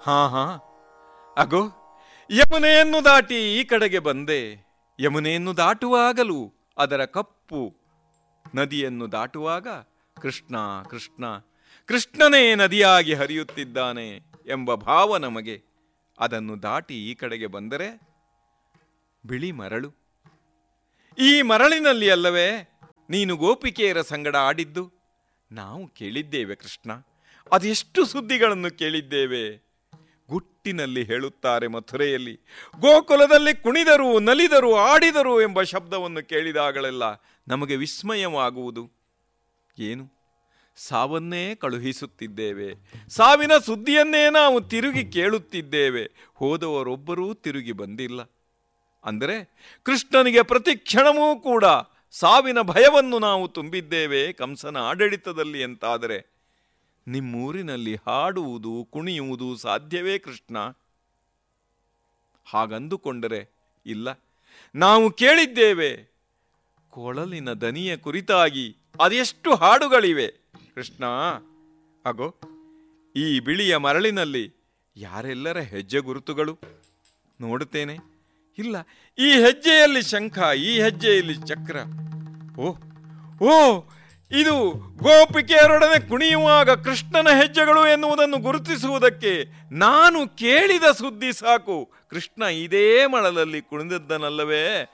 ಹಾ ಹಾ ಅಗೋ ಯಮುನೆಯನ್ನು ದಾಟಿ ಈ ಕಡೆಗೆ ಬಂದೆ ಯಮುನೆಯನ್ನು ದಾಟುವಾಗಲೂ ಅದರ ಕಪ್ಪು ನದಿಯನ್ನು ದಾಟುವಾಗ ಕೃಷ್ಣ ಕೃಷ್ಣ ಕೃಷ್ಣನೇ ನದಿಯಾಗಿ ಹರಿಯುತ್ತಿದ್ದಾನೆ ಎಂಬ ಭಾವ ನಮಗೆ ಅದನ್ನು ದಾಟಿ ಈ ಕಡೆಗೆ ಬಂದರೆ ಬಿಳಿ ಮರಳು ಈ ಮರಳಿನಲ್ಲಿ ಅಲ್ಲವೇ ನೀನು ಗೋಪಿಕೆಯರ ಸಂಗಡ ಆಡಿದ್ದು ನಾವು ಕೇಳಿದ್ದೇವೆ ಕೃಷ್ಣ ಅದೆಷ್ಟು ಸುದ್ದಿಗಳನ್ನು ಕೇಳಿದ್ದೇವೆ ಗುಟ್ಟಿನಲ್ಲಿ ಹೇಳುತ್ತಾರೆ ಮಥುರೆಯಲ್ಲಿ ಗೋಕುಲದಲ್ಲಿ ಕುಣಿದರು ನಲಿದರು ಆಡಿದರು ಎಂಬ ಶಬ್ದವನ್ನು ಕೇಳಿದಾಗಲೆಲ್ಲ ನಮಗೆ ವಿಸ್ಮಯವಾಗುವುದು ಏನು ಸಾವನ್ನೇ ಕಳುಹಿಸುತ್ತಿದ್ದೇವೆ ಸಾವಿನ ಸುದ್ದಿಯನ್ನೇ ನಾವು ತಿರುಗಿ ಕೇಳುತ್ತಿದ್ದೇವೆ ಹೋದವರೊಬ್ಬರೂ ತಿರುಗಿ ಬಂದಿಲ್ಲ ಅಂದರೆ ಕೃಷ್ಣನಿಗೆ ಪ್ರತಿ ಕ್ಷಣವೂ ಕೂಡ ಸಾವಿನ ಭಯವನ್ನು ನಾವು ತುಂಬಿದ್ದೇವೆ ಕಂಸನ ಆಡಳಿತದಲ್ಲಿ ಎಂತಾದರೆ ನಿಮ್ಮೂರಿನಲ್ಲಿ ಹಾಡುವುದು ಕುಣಿಯುವುದು ಸಾಧ್ಯವೇ ಕೃಷ್ಣ ಹಾಗಂದುಕೊಂಡರೆ ಇಲ್ಲ ನಾವು ಕೇಳಿದ್ದೇವೆ ಕೊಳಲಿನ ದನಿಯ ಕುರಿತಾಗಿ ಅದೆಷ್ಟು ಹಾಡುಗಳಿವೆ ಕೃಷ್ಣ ಅಗೋ ಈ ಬಿಳಿಯ ಮರಳಿನಲ್ಲಿ ಯಾರೆಲ್ಲರ ಹೆಜ್ಜೆ ಗುರುತುಗಳು ನೋಡುತ್ತೇನೆ ಇಲ್ಲ ಈ ಹೆಜ್ಜೆಯಲ್ಲಿ ಶಂಖ ಈ ಹೆಜ್ಜೆಯಲ್ಲಿ ಚಕ್ರ ಓ ಓ ಇದು ಗೋಪಿಕೆಯರೊಡನೆ ಕುಣಿಯುವಾಗ ಕೃಷ್ಣನ ಹೆಜ್ಜೆಗಳು ಎನ್ನುವುದನ್ನು ಗುರುತಿಸುವುದಕ್ಕೆ ನಾನು ಕೇಳಿದ ಸುದ್ದಿ ಸಾಕು ಕೃಷ್ಣ ಇದೇ ಮಳಲಲ್ಲಿ ಕುಣಿದದ್ದನಲ್ಲವೇ